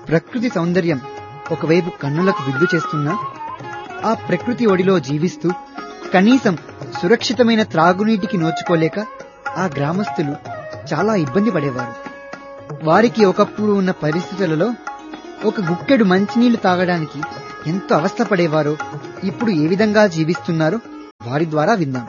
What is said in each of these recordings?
ప్రకృతి సౌందర్యం ఒకవైపు కన్నులకు విద్దు చేస్తున్నా ఆ ప్రకృతి ఒడిలో జీవిస్తూ కనీసం సురక్షితమైన త్రాగునీటికి నోచుకోలేక ఆ గ్రామస్తులు చాలా ఇబ్బంది పడేవారు వారికి ఒకప్పుడు ఉన్న పరిస్థితులలో ఒక గుక్కెడు మంచినీళ్లు తాగడానికి ఎంతో అవస్థపడేవారో ఇప్పుడు ఏ విధంగా జీవిస్తున్నారో వారి ద్వారా విందాం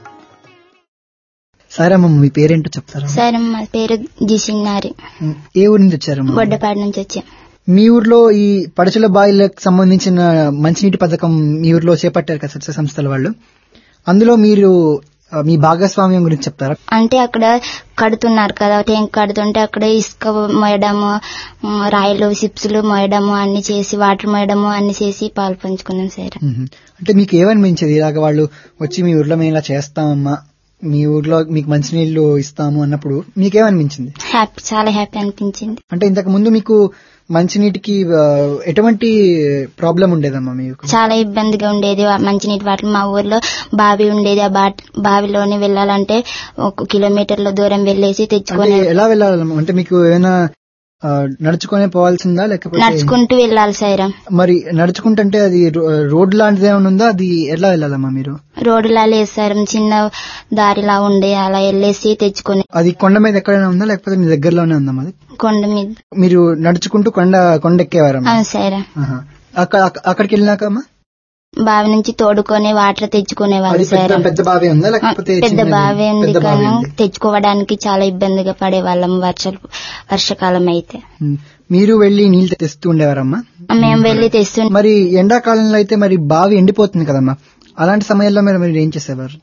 సారమ్మ మీ పేరేంటో చెప్తారా సార్ మా పేరు జిసిన్నారి ఏ ఊరి నుంచి వచ్చారమ్మా బొడ్డపాడు నుంచి వచ్చాం మీ ఊర్లో ఈ పడచల బాయిలకు సంబంధించిన మంచినీటి పథకం మీ ఊర్లో చేపట్టారు కదా సత్య సంస్థల వాళ్ళు అందులో మీరు ఆ, మీ భాగస్వామ్యం గురించి చెప్తారా అంటే అక్కడ కడుతున్నారు కదా ట్యాంక్ కడుతుంటే అక్కడ ఇసుక మోయడము ఉమ్, రాయిలు సిప్స్లు మోయడము అన్ని చేసి వాటర్ మోయడము అన్ని చేసి పాలు పంచుకున్నాం సార్ మ్మ్. అంటే మీకు ఏమనిపించేది ఇలాగ వాళ్ళు వచ్చి మీ ఊర్లో మేము ఇలా చేస్తామమ్మా మీ ఊర్లో మీకు మంచినీళ్లు ఇస్తాము అన్నప్పుడు మీకేమనిపించింది హ్యాపీ చాలా హ్యాపీ అనిపించింది అంటే ఇంతకు ముందు మీకు మంచినీటికి ఆ, ఎటువంటి ప్రాబ్లం ఉండేదమ్మా మీకు చాలా ఇబ్బందిగా ఉండేది ఆ మంచినీటి వాటర్ మా ఊర్లో బావి ఉండేది ఆ బాట్ బావిలోని వెళ్ళాలంటే ఒక కిలోమీటర్ల దూరం వెళ్ళేసి అంటే తెచ్చుకొని ఎలా వెళ్ళాలమ్మా అంటే మీకు ఏమైనా ఆ, నడుచుకునే పోవాల్సిందా లేకపోతే నడుచుకుంటూ వెళ్ళాలి సైరం మరి నడుచుకుంటుంటే అది రో- రోడ్ లాంటిది ఏమైనా ఉందా అది ఎలా వెళ్ళాలమ్మా మీరు రోడ్డులా లేదు సార్ చిన్న దారిలా ఉండే అలా వెళ్ళేసి తెచ్చుకొని అది కొండ మీద ఎక్కడైనా ఉందా లేకపోతే మీ దగ్గరలోనే ఉందా అది కొండ మీద మీరు నడుచుకుంటూ కొండ కొండ ఎక్కేవారమ్మా అవును సార్ ఆహా. అక్క- అక్క- అక్కడికి వెళ్ళినాక అమ్మా బావి నుంచి తోడుకొని వాటర్ తెచ్చుకునే అది వాళ్ళు పెద్ద సార్ పెద్ద బావి ఉందా లేకపోతే పెద్ద చిన్నది? బావి ఉంది పెద్ద బావి కానీ ఉంది. తెచ్చుకోవడానికి చాలా ఇబ్బందిగా పడే వాళ్ళం వర్షాలు వర్షాకాలం అయితే ఉమ్. మీరు వెళ్లి నీళ్లు తెస్తూ ఉండేవారమ్మా మేము వెళ్లి తెస్తు మరి ఎండాకాలంలో అయితే మరి బావి ఎండిపోతుంది కదమ్మా అలాంటి సమయంలో మీరు మీరు ఏం చేసేవారు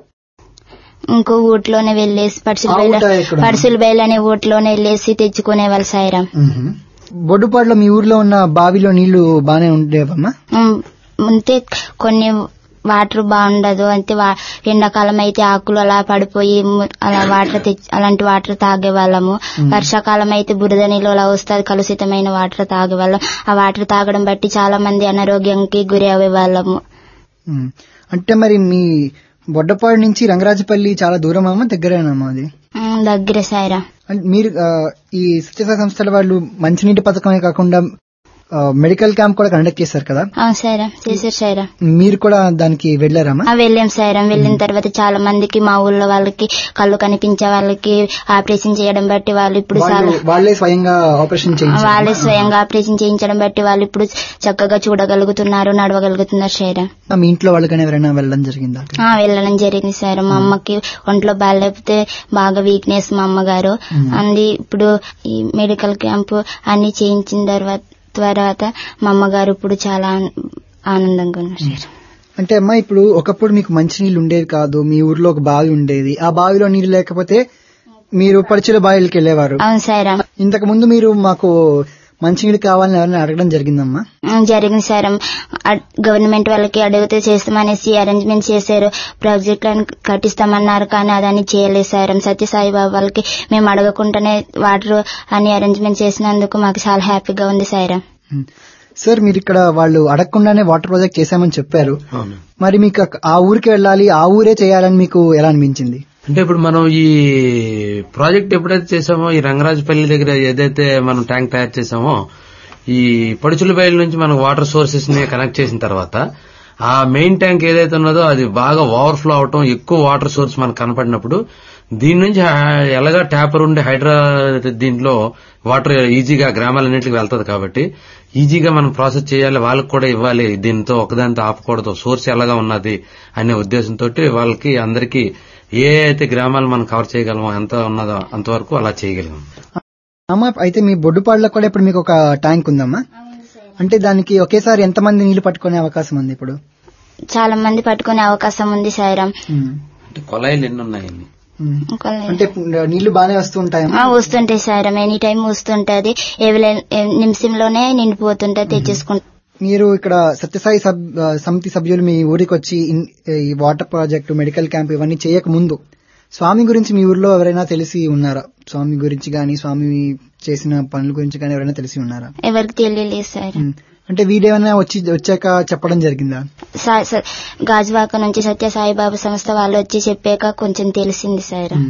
ఇంకో ఊట్లోనే వెళ్ళేసి పడుసుల ఆ బయలు ఊట ఎక్కడ ఉంది? పడుసుల బయలు అనే ఊట్లోనే వెళ్ళేసి తెచ్చుకునే వాళ్ళు సాయిరాం ఉహు. బొడ్డుపాడులో మీ ఊర్లో ఉన్న బావిలో నీళ్లు బానే ఉండేవమ్మా ఉమ్, ఉంటే కొన్ని వాటర్ బాగుండదు అంటే వా- ఎండాకాలం అయితే ఆకులు అలా పడిపోయి ము- అలా వాటర్ తెచ్చి అలాంటి వాటర్ తాగే వాళ్ళము వర్షాకాలం అయితే బురద నీళ్ళు అలా వస్తుంది కలుషితమైన వాటర్ తాగే వాళ్ళం ఆ వాటర్ తాగడం బట్టి చాలా మంది అనారోగ్యానికి గురి అయ్యే వాళ్ళము ఉమ్. అంటే మరి మీ బొడ్డపాడు నుంచి రంగరాజపల్లి చాలా దూరం అమ్మా దగ్గరేనమ్మా అది ఉమ్, దగ్గర సాయిరా అంటే మీరు ఆ, ఈ సత్యసాయి సంస్థల వాళ్ళు మంచినీటి పథకమే కాకుండా ఆ, మెడికల్ క్యాంప్ కూడా కండక్ట్ చేశారు కదా అవును సాయిరా చేశారు సాయిరా మీరు కూడా దానికి వెళ్ళారమ్మా ఆ, వెళ్ళాం సాయిరం వెళ్ళిన తర్వాత చాలా మందికి మా ఊళ్ళో వాళ్ళకి కళ్ళు కనిపించే వాళ్ళకి ఆపరేషన్ చేయడం బట్టి వాళ్ళు ఇప్పుడు వాళ్ళు చాలా వాళ్ళే స్వయంగా ఆపరేషన్ చేయించారు వాళ్ళే స్వయంగా ఆపరేషన్ చేయించడం బట్టి వాళ్ళు ఇప్పుడు చక్కగా చూడగలుగుతున్నారు నడవగలుగుతున్నారు సాయిరా మీ ఇంట్లో వాళ్ళకైనా ఎవరైనా వెళ్ళడం జరిగిందా ఆ, వెళ్ళడం జరిగింది సార్ మా అమ్మకి ఒంట్లో బాగాలేకపోతే బాగా వీక్నెస్ మా అమ్మగారు అంది ఇప్పుడు ఈ మెడికల్ క్యాంప్ అన్ని చేయించిన తర్వాత తర్వాత మా అమ్మగారు ఇప్పుడు చాలా ఆన్- ఆనందంగా ఉన్నారు సార్ అంటే అమ్మా ఇప్పుడు ఒకప్పుడు మీకు మంచినీళ్ళు ఉండేది కాదు మీ ఊర్లో ఒక బావి ఉండేది ఆ బావిలో నీళ్లు లేకపోతే మీరు పడిచిన బావిలకి వెళ్ళేవారు అవును సాయిరా ఇంతకు ముందు మీరు మాకు మంచినీళ్ళు కావాలని ఎవరైనా అడగడం జరిగిందమ్మా ఉమ్, జరిగింది సార్ అడ్- గవర్నమెంట్ వాళ్ళకి అడిగితే చేస్తామనేసి అరేంజ్మెంట్ చేశారు ప్రాజెక్టులను కట్టిస్తామన్నారు కానీ అదని చేయలేదు సార్ సత్యసాయి బాబు వాళ్ళకి మేము అడగకుండానే వాటర్ అని అరేంజ్మెంట్ చేసినందుకు మాకు చాలా హ్యాపీగా ఉంది సార్ ఉమ్. సార్ మీరు ఇక్కడ వాళ్ళు అడగకుండానే వాటర్ ప్రాజెక్ట్ చేశామని చెప్పారు అవును మరి మీకు అక్క- ఆ ఊరికి వెళ్ళాలి ఆ ఊరే చేయాలని మీకు ఎలా అనిపించింది అంటే ఇప్పుడు మనం ఈ ప్రాజెక్ట్ ఎప్పుడైతే చేసామో ఈ రంగరాజపల్లి దగ్గర ఏదైతే మనం ట్యాంక్ తయారు చేసామో ఈ పడుచుల బయలు నుంచి మనం వాటర్ సోర్సెస్ ని కనెక్ట్ చేసిన తర్వాత ఆ మెయిన్ ట్యాంక్ ఏదైతే ఉన్నదో అది బాగా ఓవర్ఫ్లో అవటం ఎక్కువ వాటర్ సోర్స్ మనకు కనపడినప్పుడు దీని నుంచి హా- ఎలాగా ట్యాపర్ ఉండే హైడ్రా దీంట్లో వాటర్ ఈజీగా గ్రామాలన్నింటికి వెళ్తది కాబట్టి ఈజీగా మనం ప్రాసెస్ చేయాలి వాళ్ళకి కూడా ఇవ్వాలి దీంతో ఒకదానితో ఆపకూడదు సోర్స్ ఎలాగా ఉన్నది అనే ఉద్దేశంతో వాళ్ళకి అందరికీ ఏ అయితే గ్రామాలు మనం కవర్ చేయగలమో ఎంత ఉన్నదో అంతవరకు అలా చేయగలిగాం అమ్మా అయితే మీ బొడ్డుపాడులో కూడా ఇప్పుడు మీకు ఒక ట్యాంక్ ఉందమ్మా అంటే దానికి ఒకేసారి ఎంతమంది నీళ్లు పట్టుకునే అవకాశం ఉంది ఇప్పుడు చాలా మంది పట్టుకునే అవకాశం ఉంది సాయిరాం ఉమ్. అంటే కొలాయిలు ఎన్ని ఉన్నాయండి ఉమ్. ఇంకా అంటే నీళ్లు బాగానే వస్తూ ఉంటాయమ్మా ఆ, వస్తుంటాయి సాయిరాం ఎనీ టైం వస్తుంటది ఏవిలే- ఏ నిమిషంలోనే నిండిపోతుంటది తెచ్చేసుకుంటా మీరు ఇక్కడ సత్యసాయి సబ్ ఆ, సమితి సభ్యులు మీ ఊరికి వచ్చి ఇన్- ఈ వాటర్ ప్రాజెక్టు మెడికల్ క్యాంప్ ఇవన్నీ చేయక ముందు స్వామి గురించి మీ ఊర్లో ఎవరైనా తెలిసి ఉన్నారా స్వామి గురించి గాని స్వామి చేసిన పనుల గురించి గాని ఎవరైనా తెలిసి ఉన్నారా ఎవరికి తెలియలేదు సార్ ఉమ్. అంటే వీడేమైనా వచ్చి వచ్చాక చెప్పడం జరిగిందా సా- స- గాజువాక నుంచి సత్య సాయిబాబా సంస్థ వాళ్ళు వచ్చి చెప్పాక కొంచెం తెలిసింది సార్ ఉమ్.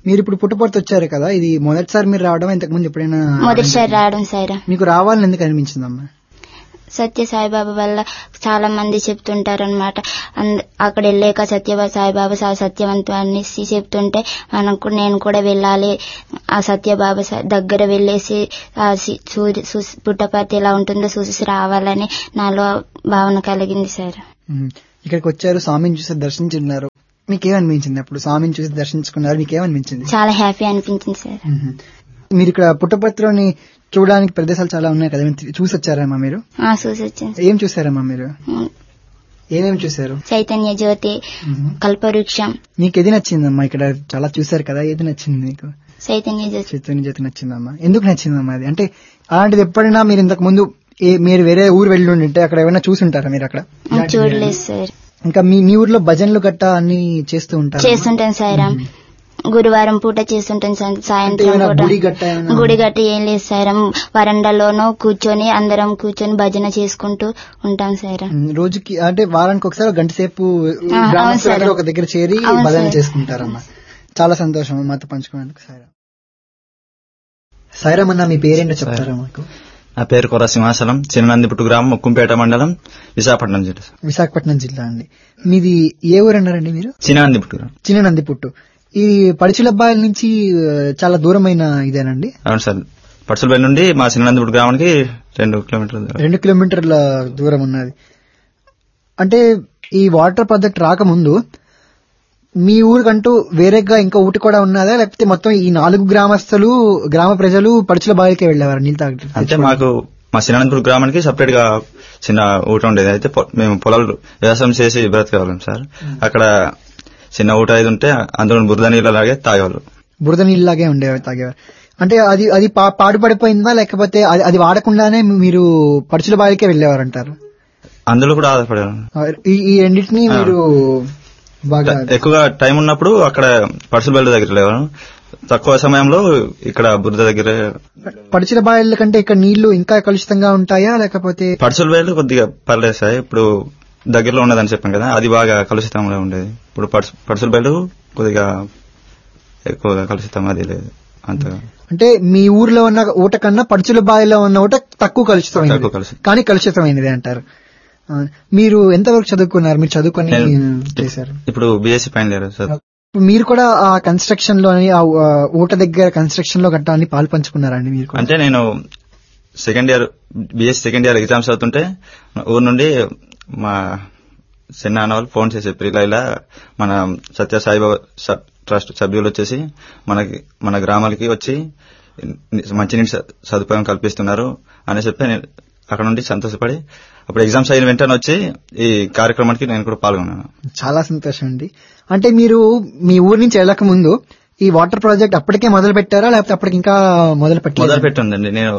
మీరు ఇప్పుడు పుట్టపర్తి వచ్చారు కదా ఇది మొదటిసారి మీరు రావడం ఇంతకు ముందు ఎప్పుడైనా మొదటిసారి రావడం సాయిరా మీకు రావాలని ఎందుకు అనిపించిందమ్మా సత్య సాయిబాబా వల్ల చాలా మంది చెప్తుంటారు అనమాట అక్కడ వెళ్ళాక సత్య సాయిబాబా సా- సత్యవంతం అనేసి చెప్తుంటే మనకు నేను కూడా వెళ్ళాలి ఆ సత్యబాబా స- దగ్గర వెళ్ళేసి ఆ సి- సూర్య- సు- పుట్టపర్తి ఎలా ఉంటుందో చూసి రావాలని నాలో భావన కలిగింది సార్ ఉమ్. ఇక్కడికి వచ్చారు స్వామిని చూసి దర్శించున్నారు మీకేమనిపించింది అప్పుడు స్వామిని చూసి దర్శించుకున్నారు మీకేమనిపించింది చాలా హ్యాపీ అనిపించింది సార్ ఉహు. మీరు ఇక్కడ పుట్టపర్తిలోని చూడడానికి ప్రదేశాలు చాలా ఉన్నాయి కదా మీరు చూసి వచ్చారమ్మా మీరు ఆ చూసి వచ్చింది ఏం చూసారమ్మా మీరు ఉమ్. ఏమేమి చూసారు చైతన్య జ్యోతి ఉహు. కల్పవృక్షం మీకు ఏది నచ్చిందమ్మా ఇక్కడ చాలా చూసారు కదా ఏది నచ్చింది మీకు చైతన్య జ్యోతి చైతన్య జ్యోతి నచ్చిందమ్మా ఎందుకు నచ్చిందమ్మా అది అంటే అలాంటిది ఎప్పుడైనా మీరు ఇంతకు ముందు ఏ- మీరు వేరే ఊరు వెళ్ళి ఉంటే అక్కడ ఏమైనా చూసుంటారా మీరు అక్కడ ఇలాంటిది చూడలేదు సార్ ఇంకా మీ మీ ఊర్లో భజనలు గట్టా అన్ని చేస్తూ ఉంటారు చేస్తుంటాను సాయిరామ్ గురువారం పూట చేస్తుంటాను సార్ సాయంత్రం ఏమైనా పూట గుడి గట్ట ఏమైనా గుడి గట్టి ఏం లేదు సాయిరామ్ వరండాలోనూ కూర్చొని అందరం కూర్చొని భజన చేసుకుంటూ ఉంటాం సాయిరామ్ ఉమ్, రోజుకి అంటే వారానికి ఒకసారి ఒక గంట సేపు ఆ, అవును గ్రామస్తులందరూ సార్. ఒక దగ్గర చేరి అవును భజన సార్. చేసుకుంటారమ్మా చాలా సంతోషం మాతో పంచుకున్నందుకు సాయిరామ్ సాయిరామ్ అన్న మీ పేరేంటో చెప్తారా మాకు నా పేరు కొర సింహాచలం చిన్ననందిపుట్టు గ్రామం ముక్కుంపేట మండలం విశాఖపట్నం జిల్లా విశాఖపట్నం జిల్లా అండి మీది ఏ ఊరు అన్నారండి మీరు చిన్ననందిపుట్టు గ్రామం చిన్న నందిపుట్టు ఈ పడిచిలబ్బాయిల నుంచి ఆ, చాలా దూరమైన ఇదేనండి అవును సార్ పడుసులపల్లి నుండి మా చిన్ననందిపుట్టు గ్రామానికి రెండు కిలోమీటర్ల దూరం. రెండు కిలోమీటర్ల దూరం ఉన్నది అంటే ఈ వాటర్ ప్రాజెక్ట్ రాకముందు మీ ఊరికంటూ వేరేగా ఇంకా ఊటి కూడా ఉన్నదా లేకపోతే మొత్తం ఈ నాలుగు గ్రామస్తులు గ్రామ ప్రజలు పడుచుల బావికే వెళ్ళేవారు నీళ్ళు తాగ అంటే మాకు మా చిన్ననందిపుట్టు గ్రామానికి సపరేట్ గా చిన్న ఊట ఉండేది అయితే పొ- మేము పొలాలు వ్యవసాయం చేసి బ్రతకేవాళ్ళం సార్ అక్కడ చిన్న ఊట ఇది ఉంటే అందులో బురద నీళ్ళు అలాగే తాగేవాళ్ళు బురద నీళ్ళలాగే ఉండేవారు తాగేవారు అంటే అది అది పా- పాడుపడిపోయిందా లేకపోతే అది అది వాడకుండానే మీరు పడుచుల బావికే వెళ్ళేవారు అంటారు అందులో కూడా ఆధారపడేవాళ్ళం ఈ ఈ రెండింటిని మీరు బాగా ఎక్కువగా టైం ఉన్నప్పుడు అక్కడ పడుసులపల్లి దగ్గర లేవాళ్ళం తక్కువ సమయంలో ఇక్కడ బురద దగ్గర పడుచుల బావిల కంటే ఇక్కడ నీళ్లు ఇంకా కలుషితంగా ఉంటాయా లేకపోతే పడుసుల వేలు కొద్దిగా పర్లేదు సార్ ఇప్పుడు దగ్గరలో ఉన్నదని చెప్పాను కదా అది బాగా కలుషితంగా ఉండేది ఇప్పుడు పడుసు పడుసుల వేలు కొద్దిగా ఎక్కువగా కలుషితం అది లేదు అంతగా అంటే మీ ఊర్లో ఉన్న ఊట కన్నా పడుచుల బావిలో ఉన్న ఊట తక్కువ కలుషితమైనది తక్కువ కలుషితం. కానీ కలుషితమైనది అంటారు ఆ, మీరు ఎంతవరకు చదువుకున్నారు మీరు చదువుకొని నేను- చేశారు ఇప్పుడు బీఎస్సీ ఫైనల్ ఇయర్ సార్ మీరు కూడా ఆ కన్స్ట్రక్షన్ లో ఆ ఆ, ఊట దగ్గర కన్స్ట్రక్షన్ లో గట్టా అన్ని పాలు పంచుకున్నారండి మీరు కూడా? అంటే నేను second year BSc second year exams అవుతుంటే ఊరు నుండి మా చిన్న అన్న వాళ్ళు ఫోన్ చేసి చెప్పారు ఇలా ఇలా మన సత్య సాయిబాబా స- ట్రస్ట్ సభ్యులు వచ్చేసి మనకి మన గ్రామాలకి వచ్చి మంచినీటి స- సదుపాయం కల్పిస్తున్నారు అని చెప్పి నేను అక్కడ నుండి సంతోషపడి అప్పుడు ఎగ్జామ్స్ అయిన వెంటనే వచ్చి ఈ కార్యక్రమానికి నేను కూడా పాల్గొన్నాను చాలా సంతోషం అండి అంటే మీరు మీ ఊరు నుంచి వెళ్ళక ముందు ఈ వాటర్ ప్రాజెక్ట్ అప్పటికే మొదలు పెట్టారా లేకపోతే అప్పటికి ఇంకా మొదలు పెట్టలేదు మొదలు పెట్టిందండి నేను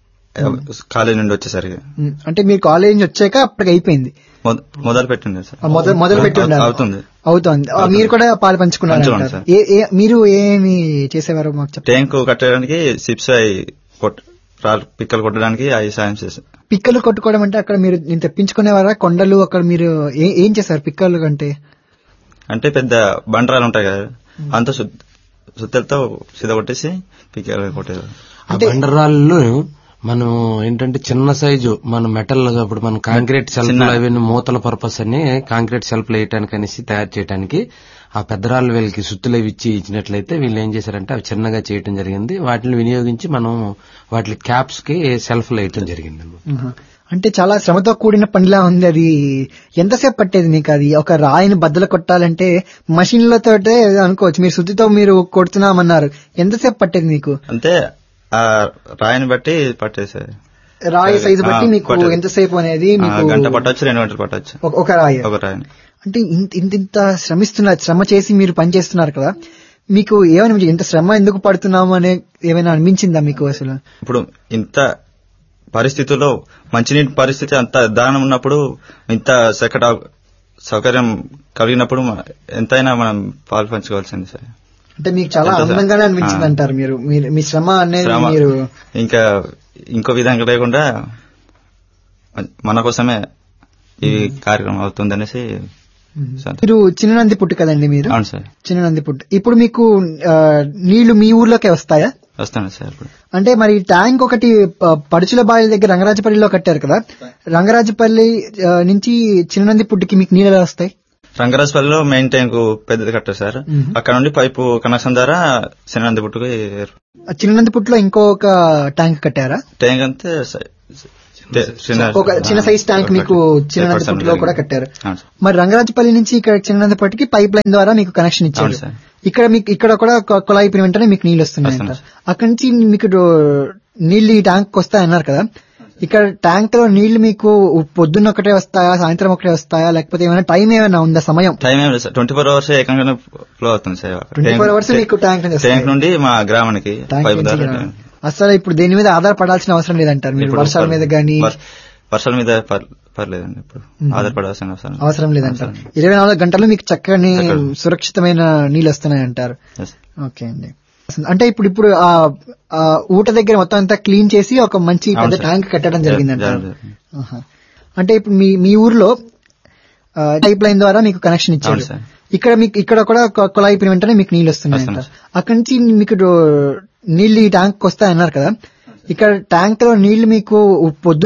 కాలేజ్ నుండి వచ్చేసరికి అంటే మీరు కాలేజ్ నుంచి వచ్చాక అప్పటికి అయిపోయింది మొద- మొదలు పెట్టింది సార్ ఆ, మొదలు మొదలు పెట్టి ఉండాలి. అవుతుంది అవుతోంది ఆ, మీరు కూడా పాలు పంచుకున్నారు పంచుకున్నాను అంటారు. సార్. ఏ- ఏ- మీరు ఏమి చేసేవారు మాకు చెప్పండి ట్యాంక్ కట్టడానికి సిప్స్ అయి కొట్- రాళ్ళు పిక్కలు కొట్టడానికి అవి సాయం చేశారు పిక్కలు కొట్టుకోవడం అంటే అక్కడ మీరు నేను తెప్పించుకునేవారా కొండలు అక్కడ మీరు ఏ- ఏం చేశారు పిక్కలు అంటే అంటే పెద్ద బండరాలు ఉంటాయి కదా అంత సుత్తలతో సిద్ధ కొట్టేసి పిక్కలు కొట్టేవారు ఆ బండరాళ్ళు మనం ఏంటంటే చిన్న సైజు మన మెటల్ ఇప్పుడు మన కాంక్రీట్ సెల్ఫ్ చిన్న- అవన్నీ మూతల పర్పస్ అని కాంక్రీట్ సెల్ఫ్ వేయటానికి అనేసి తయారు చేయడానికి ఆ పెద్దరాళ్ళు వీళ్ళకి సుత్తులు అవి ఇచ్చి ఇచ్చినట్లయితే వీళ్ళు ఏం చేశారంటే అవి చిన్నగా చేయటం జరిగింది వాటిని వినియోగించి మనం వాటి క్యాప్స్ కి సెల్ఫ్ వేయటం జరిగింది ఆహా. అంటే చాలా శ్రమతో కూడిన పనిలా ఉంది అది ఎంతసేపు పట్టేది మీకు అది ఒక రాయిని బద్దలు కొట్టాలంటే మషిన్లతో అనుకోవచ్చు మీరు శుద్ధితో మీరు కొడుతున్నామన్నారు ఎంతసేపు పట్టేది మీకు అంతే ఆ రాయిని బట్టి పట్టేసారు రాయి సైజు బట్టి ఆ, మీకు పట్టేది. ఎంతసేపు అనేది ఆ, మీకు గంట పట్టొచ్చు రెండు గంటలు పట్టొచ్చు ఒక- ఒక రాయి ఒక రాయిని అంటే ఇంత ఇంత ఇంత శ్రమిస్తున్నారు శ్రమ చేసి మీరు పని చేస్తున్నారు కదా మీకు ఏమని ఇంత శ్రమ ఎందుకు పడుతున్నాము అనే ఏమైనా అనిపించిందా మీకు అసలు ఇప్పుడు ఇంత పరిస్థితుల్లో మంచినీటి పరిస్థితి అంత దానం ఉన్నప్పుడు ఇంత సెకట సౌకర్యం కలిగినప్పుడు మ- ఎంతైనా మనం పాలు పంచుకోవాల్సింది సార్ అంటే మీకు చాలా ఎంత సార్? ఆనందంగానే అనిపించింది ఆ. అంటారు మీరు మీరు- మీ శ్రమ అనేది శ్రమ మీరు ఇంకా ఇంకో విధంగా లేకుండా మన కోసమే ఈ కార్యక్రమం అవుతుందనేసి సార్ మీరు చిన్ననంది పుట్టు కదండి మీరు అవును సార్ చిన్ననంది పుట్టు ఇప్పుడు మీకు ఆ, నీళ్లు మీ ఊర్లోకే వస్తాయా వస్తాను సార్ ఇప్పుడు అంటే మరి ట్యాంక్ ఒకటి ప- పడుచుల బావి దగ్గర రంగరాజపల్లిలో కట్టారు కదా రంగరాజపల్లి ఆ, నుంచి చిన్ననంది పుట్టుకి మీకు నీళ్ళు ఎలా వస్తాయి రంగరాజపల్లిలో మెయిన్ ట్యాంక్ పెద్దది కట్టారు సార్ మ్మ్. అక్కడ నుండి పైపు కనెక్షన్ ద్వారా శనంది పుట్టుకు ఆ చిన్ననంది పుట్టులో ఇంకొక ట్యాంక్ కట్టారా ట్యాంక్ అంతే స- తే- చిన్న- ఒక చిన్న సైజ్ ట్యాంక్ మీకు చిన్ననంది ఏర్పాటు పుట్టులో కూడా జరిగింది. కట్టారు అవును సార్. మరి రంగరాజపల్లి నుంచి ఇక్కడ చిన్ననంది పుట్టుకి పైప్ లైన్ ద్వారా మీకు కనెక్షన్ ఇచ్చారు అవును సార్. ఇక్కడ మీకు ఇక్కడ కూడా కొ- కుళాయి అయిపోయిన వెంటనే మీకు నీళ్ళు వస్తున్నాయంట వస్తున్నాయి. అక్కడి నుంచి మీకు డో- నీళ్ళు ఈ ట్యాంక్ వస్తాయన్నారు కదా ఇక్కడ ట్యాంక్ లో నీళ్లు మీకు పొద్దున్న ఒకటే వస్తాయా సాయంత్రం ఒకటే వస్తాయా లేకపోతే ఏమైనా టైం ఏమైనా ఉందా సమయం టైం ఏం లేదు సార్ ట్వంటీ ఫోర్ అవర్స్ ఏకంగానే ఫ్లో అవుతుంది సార్ 24 hours మీకు ట్యాంక్ నుంచి వస్తాయి. ట్యాంక్ నుండి మా గ్రామానికి ట్యాంక్ పైపు నుంచి ద్వారా రా- అసలు ఇప్పుడు దేని మీద ఆధారపడాల్సిన అవసరం లేదంటారు మీరు ఇప్పుడు వర్షాల మీద గానీ వర్- వర్షాల మీద పర్- పర్లేదండి ఇప్పుడు ఆధారపడాల్సిన అవసరం లేదు. అవసరం లేదంటారు ఇరవై నాలుగు గంటలు మీకు చక్కని చక్కగా. సురక్షితమైన నీళ్ళు వస్తున్నాయి అంటారు Yes. ఓకే అండి అంటే ఇప్పుడు ఇప్పుడు ఆ ఆ ఊట దగ్గర మొత్తం అంతా క్లీన్ చేసి ఒక మంచి అవును పెద్ద సార్. ట్యాంక్ కట్టడం జరిగింది అంటారు జరిగింది. ఆహా. అంటే ఇప్పుడు మీ మీ ఊర్లో పైప్ లైన్ ద్వారా మీకు కనెక్షన్ ఇచ్చారు అవును సార్. ఇక్కడ మీకు ఇక్కడ కూడా కొ- కుళాయి అయిపోయిన వెంటనే మీకు నీళ్ళు వస్తున్నాయి వస్తున్నాయి. అక్కడి నుంచి మీకు డో- నీళ్ళు ఈ ట్యాంక్ వస్తాయన్నారు కదా ఇక్కడ ట్యాంక్ లో నీళ్లు మీకు పొద్దు